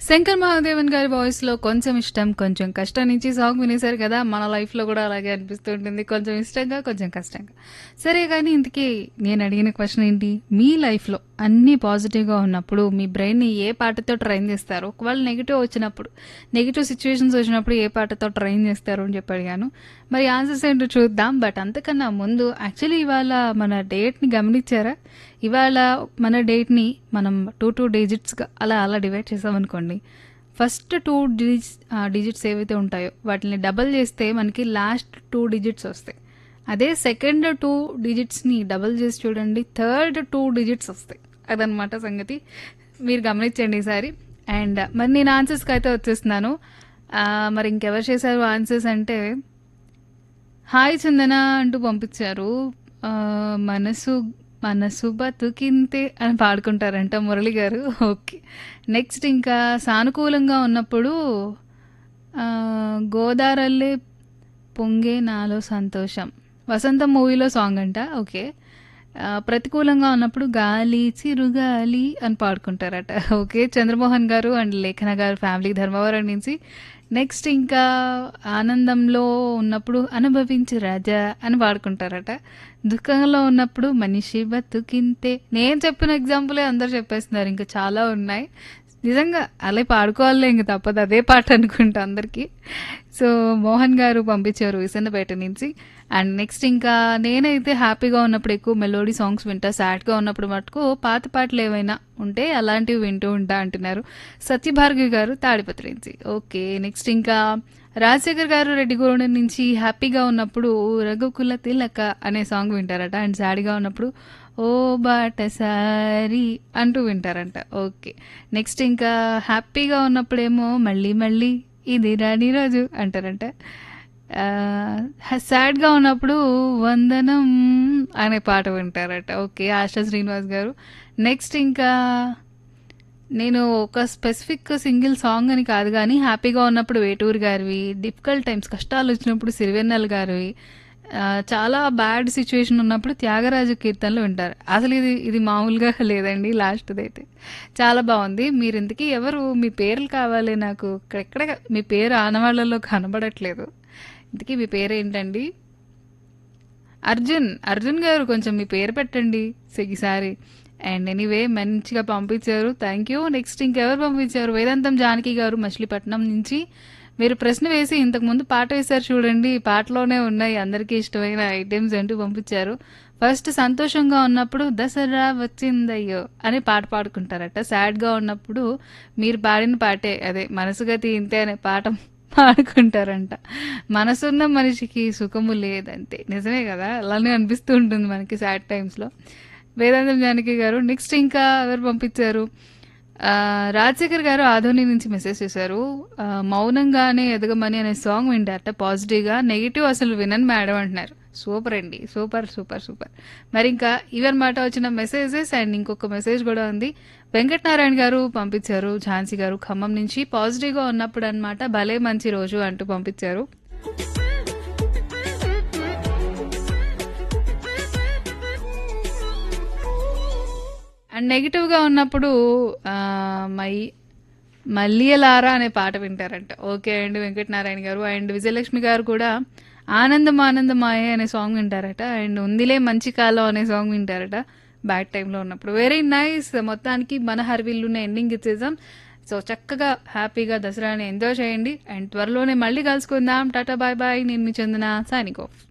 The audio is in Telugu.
శంకర్ మహాదేవన్ గారి వాయిస్‌లో కొంచెం ఇష్టం, కొంచెం కష్టం నుంచి సాంగ్ వినేసారు కదా! మన లైఫ్‌లో కూడా అలాగే అనిపిస్తూ ఉంటుంది. కొంచెం ఇష్టంగా, కొంచెం కష్టంగా. సరే గానీ ఇంతకీ నేను అడిగిన క్వెషన్ ఏంటి? మీ లైఫ్‌లో అన్నీ పాజిటివ్‌గా ఉన్నప్పుడు మీ బ్రెయిన్‌ని ఏ పాటతో ట్రైన్ చేస్తారు? ఒకవేళ నెగెటివ్ వచ్చినప్పుడు, నెగెటివ్ సిట్యుయేషన్స్ వచ్చినప్పుడు ఏ పాటతో ట్రైన్ చేస్తారు అని చెప్పి అడిగాను. మరి ఆన్సర్స్ ఏంటో చూద్దాం. బట్ అంతకన్నా ముందు యాక్చువల్లీ ఇవాళ మన డేట్‌ని గమనించారా? ఇవాళ మన డేట్‌ని మనం 2, 2 డిజిట్స్‌గా అలా అలా డివైడ్ చేసామనుకోండి. ఫస్ట్ 2 డిజిట్స్ ఆహ్, డిజిట్స్ ఏవైతే ఉంటాయో వాటిని డబుల్ చేస్తే మనకి లాస్ట్ 2 డిజిట్స్ వస్తాయి. అదే సెకండ్ 2 డిజిట్స్‌ని డబుల్ చేసి చూడండి. థర్డ్ 2 డిజిట్స్ వస్తాయి. అదనమాట సంగతి. మీరు గమనించండి ఈసారి. అండ్ మరి నేను ఆన్సర్స్‌కి అయితే వచ్చేస్తున్నాను. ఆహ్, మరి ఇంకెవరు చేశారు ఆన్సర్స్ అంటే హాయ్ చందన అంటూ పంపించారు. ఆహ్, మనసు మనసు బతుకింతే అని పాడుకుంటారంట మురళి గారు. ఓకే. నెక్స్ట్ ఇంకా సానుకూలంగా ఉన్నప్పుడు ఆహ్, గోదారల్లే పొంగే నాలో సంతోషం. వసంతం మూవీలో సాంగ్ అంట. ఓకే. ఆహ్, ప్రతికూలంగా ఉన్నప్పుడు గాలి చిరుగాలి అని పాడుకుంటారట. ఓకే. చంద్రమోహన్ గారు అండ్ లేఖన గారు ఫ్యామిలీ ధర్మవరం నుంచి. నెక్స్ట్ ఇంకా ఆనందంలో ఉన్నప్పుడు అనుభవించు రాజా అని పాడుకుంటారట. దుఃఖంలో ఉన్నప్పుడు మనిషి బతుకింతే. నేను చెప్పిన ఎగ్జాంపులే అందరూ చెప్పేస్తున్నారు. ఇంకా చాలా ఉన్నాయి. నిజంగా అలా పాడుకోవాలిలే ఇంక తప్పదు. అదే పాట అనుకుంటా అందరికీ. సో, మోహన్ గారు పంపించారు విసన్నపేట నుంచి. అండ్ నెక్స్ట్ ఇంకా నేనైతే హ్యాపీగా ఉన్నప్పుడు ఎక్కువ మెలోడీ సాంగ్స్ వింటా. సాడ్‌గా ఉన్నప్పుడు మటుకు పాత పాటలు ఏవైనా ఉంటే అలాంటివి వింటూ ఉంటా అంటున్నారు. సత్యభార్గవి గారు తాడిపత్రి నుంచి. ఓకే. నెక్స్ట్ ఇంకా రాజశేఖర్ గారు రెడ్డిగూడెం నుంచి హ్యాపీగా ఉన్నప్పుడు 'రఘుకుల తిలక' అనే సాంగ్ వింటారట. అండ్ సాడ్‌గా ఉన్నప్పుడు ఓ బాటసారి అంటూ వింటారంట. ఓకే. నెక్స్ట్ ఇంకా హ్యాపీగా ఉన్నప్పుడేమో మళ్ళీ మళ్ళీ ఇది రాని రోజు అంటారంట. ఆహ్, సాడ్‌గా ఉన్నప్పుడు వందనం అనే పాట వింటారట. ఓకే. ఆశా శ్రీనివాస్ గారు. నెక్స్ట్ ఇంకా నేను ఒక స్పెసిఫిక్ సింగిల్ సాంగ్ అని కాదు గానీ హ్యాపీగా ఉన్నప్పుడు వేటూరి గారివి, డిఫికల్ట్ టైమ్స్ కష్టాలొచ్చినప్పుడు సిరివెన్నెల గారివి, ఆహ్, చాలా బ్యాడ్ సిట్యుయేషన్ ఉన్నప్పుడు త్యాగరాజు కీర్తనలు వింటారు. అసలు ఇది ఇది మామూలుగా లేదండి లాస్ట్‌దైతే. చాలా బావుంది. మీరు ఇంతకీ ఎవరు? మీ పేర్లు కావాలి నాకు. ఇక్కడెక్కడ మీ పేరు ఆనవాళ్ళలో కనబడట్లేదు. ఇంతకీ మీ పేరేంటండి? అర్జున్. అర్జున్ గారు కొంచెం మీ పేరు పెట్టండి సి ఈసారి. అండ్ ఎనీవే మంచిగా పంపించారు. Thank you. నెక్స్ట్ ఇంకెవరు పంపించారు? వేదాంతం జానకి గారు మచిలీపట్నం నుంచి. మీరు ప్రశ్న వేసి ఇంతకుముందు పాట వేశారు చూడండి. ఈ పాటలోనే ఉన్నాయి అందరికీ ఇష్టమైన ఐటెమ్స్ అంటూ పంపించారు. ఫస్ట్ సంతోషంగా ఉన్నప్పుడు దసరా వచ్చిందయ్యో అని పాట పాడుకుంటారట. సాడ్‌గా ఉన్నప్పుడు మీరు పాడిన పాటే అదే మనసుగతి ఇంతే అనే పాట పాడుకుంటారంట. మనసున్న మనిషికి సుఖము లేదంతే. నిజమే కదా! అలానే అనిపిస్తూ ఉంటుంది మనకి సాడ్ టైమ్స్‌లో. వేదాంతం జానకి గారు. నెక్స్ట్ ఇంకా ఎవరు పంపించారు? ఆహ్, రాజశేఖర్ గారు ఆదోని నుంచి మెసేజ్ చేశారు. ఆహ్, మౌనంగానే ఎదగమని అనే సాంగ్ వింటారట పాజిటివ్‌గా. నెగెటివ్ అసలు వినను మేడం అంటున్నారు. సూపర్ అండి. Super, super, super. మరి ఇంకా ఇవన్నమాట వచ్చిన మెసేజెస్ అండ్ ఇంకొక మెసేజ్ కూడా ఉంది. వెంకటనారాయణ గారు పంపించారు. ఝాన్సీ గారు ఖమ్మం నుంచి. పాజిటివ్‌గా ఉన్నప్పుడు అన్నమాట భలే మంచి రోజు అంటూ పంపించారు. అండ్ నెగెటివ్‌గా ఉన్నప్పుడు ఆహ్, మై మల్లియలారా అనే పాట వింటారంట. ఓకే అండి వెంకటనారాయణ గారు. అండ్ విజయలక్ష్మి గారు కూడా ఆనందం ఆనందమాయే అనే సాంగ్ వింటారట. అండ్ ఉందిలే మంచి కాలం అనే సాంగ్ వింటారట. బ్యాడ్ టైమ్‌లో ఉన్నప్పుడు. Very nice. మొత్తానికి మన హర్విల్లునే ఎండింగ్ ఇచ్చేసాం. సో, చక్కగా హ్యాపీగా దసరాని ఎంజాయ్ చేయండి. అండ్ త్వరలోనే మళ్ళీ కలుసుకుందాం. Tata bye bye. నేను మీ చందన సైనింగ్ ఆఫ్.